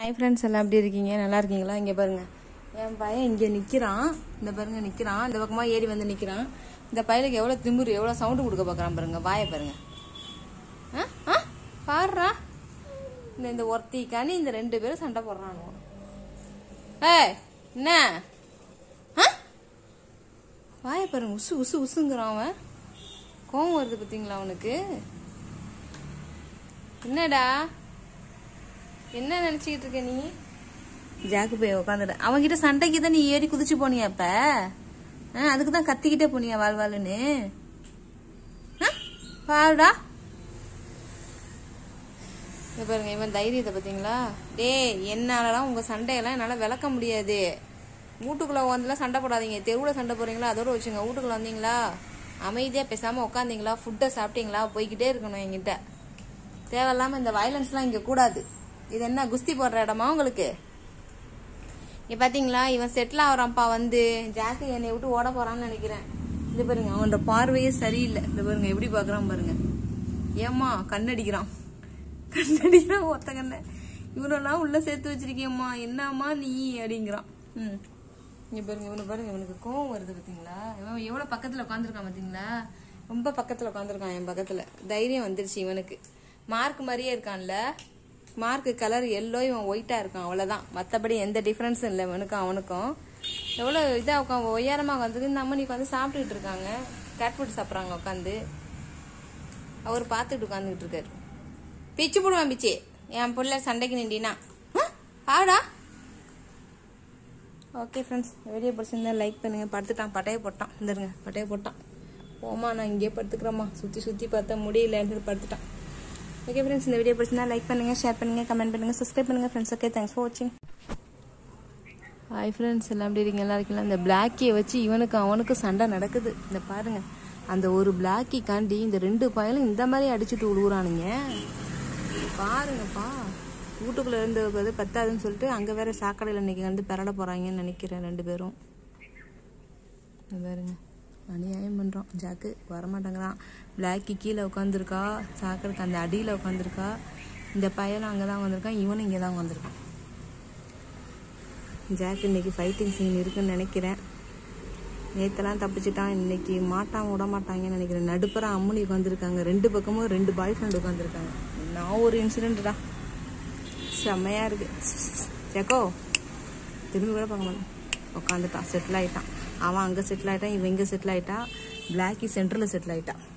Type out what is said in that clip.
hi friends எல்லாம் எப்படி இருக்கீங்க நல்லா இருக்கீங்களா இங்கே பாருங்க என் பையன் இங்கே நிற்கிறான் இந்த பாருங்க நிற்கிறான் இந்த பக்கமாக ஏறி வந்து நிற்கிறான் இந்த பையலுக்கு எவ்வளோ திமிரு எவ்வளோ சவுண்டு கொடுக்க பார்க்குறான் பாருங்க வாயை பாருங்க ஆ ஆ பாடுறா இந்த இந்த ஒருத்திக்கானி இந்த ரெண்டு பேரும் சண்டை போடுறானுவோ ஏய் என்ன ஆ வாயை பாருங்க உசு உசு உசுங்கிறான் அவன் கோவம் வருது பார்த்தீங்களா அவனுக்கு என்னடா என்ன நினைச்சுக்கிட்டு இருக்க நீ ஜாக்கு போய் உட்காந்துட அவன்கிட்ட சண்டைக்கு தான் நீ ஏறி குதிச்சு போனியா அப்ப ஆ, அதுக்கு தான் கத்திக்கிட்டே போனியா வாழ் வாழ்னு ஆ, பாருடா இங்க பாருங்க இவன் தைரியத்தை பார்த்தீங்களா டேய் என்னாலலாம் உங்க சண்டையெல்லாம் என்னால் விளக்க முடியாது வீட்டுக்குள்ள உட்காந்துலாம் சண்டை போடாதீங்க தெருவில் சண்டை போடுறீங்களா அதோட வச்சுங்க வீட்டுக்குள்ள வந்தீங்களா அமைதியாக பேசாமல் உட்காந்தீங்களா ஃபுட்டை சாப்பிட்டீங்களா போய்கிட்டே இருக்கணும் என்கிட்ட தேவையில்லாம இந்த வயலன்ஸ்லாம் இங்க கூடாது இது என்ன குஸ்தி போடுற இடமா உங்களுக்கு இங்க பாத்தீங்களா இவன் செட்டில் ஆகுறான்ப்பா வந்து ஜாக்கு என்னை விட்டு ஓட போறான்னு நினைக்கிறேன் இது பாருங்க அவனோட பார்வையே சரியில்லை இந்த பாருங்க எப்படி பாக்குறான் பாருங்க ஏம்மா கண்ணடிக்கிறான் கண்ணடிக்கிறான் ஒத்த கண்ண இவனெல்லாம் உள்ள சேர்த்து வச்சிருக்கியம்மா என்னம்மா நீ அப்படிங்கிறான் ம் இங்க பாருங்க இவனை பாருங்க இவனுக்கு கோவம் வருது பாத்தீங்களா இவன் எவ்வளவு பக்கத்துல உட்காந்துருக்கான் பாத்தீங்களா ரொம்ப பக்கத்துல உட்காந்துருக்கான் என் பக்கத்துல தைரியம் வந்துருச்சு இவனுக்கு மார்க் மாதிரியே இருக்கான்ல மார்க் கலர் எல்லோ இவன் ஒயிட்டா இருக்கான் அவ்வளவுதான் மத்தபடி எந்த டிஃபரன்ஸும் இல்லை இவனுக்கும் அவனுக்கும் எவ்வளவு இதா உட்காந்து உயரமா உட்காந்து இந்த அம்மனி உட்காந்து சாப்பிட்டுட்டு இருக்காங்க கேட் ஃபுட் சாப்பிட்றாங்க உட்காந்து அவர் பார்த்துட்டு உட்காந்துட்டு இருக்காரு பிச்சு போடுவான் பிச்சு என் புள்ள சண்டைக்கு நின்றினா ஆடா ஓகே ஃப்ரெண்ட்ஸ் வீடியோ பிடிச்சிருந்தா லைக் பண்ணுங்க படுத்துட்டான் பட்டையை போட்டான் வந்துருங்க பட்டையை போட்டான் போமா நான் இங்கேயே படுத்துக்கிறேம்மா சுற்றி சுற்றி பார்த்தா முடியலன்னு படுத்துட்டான் ஓகே ஃப்ரெண்ட்ஸ் இந்த வீடியோ பிடிச்சிருந்தா லைக் பண்ணுங்க ஷேர் பண்ணுங்க கமெண்ட் பண்ணுங்க சப்ஸ்கிரைப் பண்ணுங்க ஃப்ரெண்ட்ஸ் ஓகே தேங்க்ஸ் ஃபார் வாட்சிங் ஹாய் ஃப்ரெண்ட்ஸ் எல்லாம் எப்படி இருக்கீங்க நல்லா இருக்கீங்களா இந்த பிளாக்கியை வச்சு இவனுக்கு அவனுக்கு சண்டை நடக்குது இந்த பாருங்க அந்த ஒரு பிளாக்கிக்காண்டி இந்த ரெண்டு பயலும் இந்த மாதிரி அடிச்சுட்டு விழுகுறானுங்க பாருங்கப்பா வீட்டுக்குள்ள இருந்து வந்து பத்தாதுன்னு சொல்லிட்டு அங்க வேற சாக்கடையில் இன்னைக்கு வந்து பெறட போறாங்கன்னு நினைக்கிறேன் ரெண்டு பேரும் இங்க பாருங்க அநியாயம் பண்றோம் ஜாக்கு வரமாட்டேங்கிறான் பிளாக்கி கீழே உட்காந்துருக்கா சாக்கடைக்கு அந்த அடியில் உட்காந்துருக்கா இந்த பையனும் அங்கே தான் வந்திருக்கான் இவனும் இங்கே தான் வந்திருக்கான் ஜாக் இன்னைக்கு ஃபைட்டிங் சீன் இருக்குன்னு நினைக்கிறேன் நேத்தெல்லாம் தப்பிச்சிட்டான் இன்னைக்கு மாட்டான் விட மாட்டாங்கன்னு நினைக்கிறேன் நடுப்புற அம்முனி உட்காந்துருக்காங்க ரெண்டு பக்கமும் ரெண்டு பாய் ஃப்ரெண்ட் உட்காந்துருக்காங்க நான் ஒரு இன்சிடென்ட்டா செம்மையா இருக்கு ஜக்கோ திரும்பி கூட பார்க்க மாட்டேன் உட்காந்துட்டான் செட்டில் ஆயிட்டான் அவன் அங்கே செட்டில் ஆயிட்டான் இவன் இங்கே செட்டில் ஆயிட்டான் பிளாக்கி சென்டரில் செட்டில் ஆயிட்டான்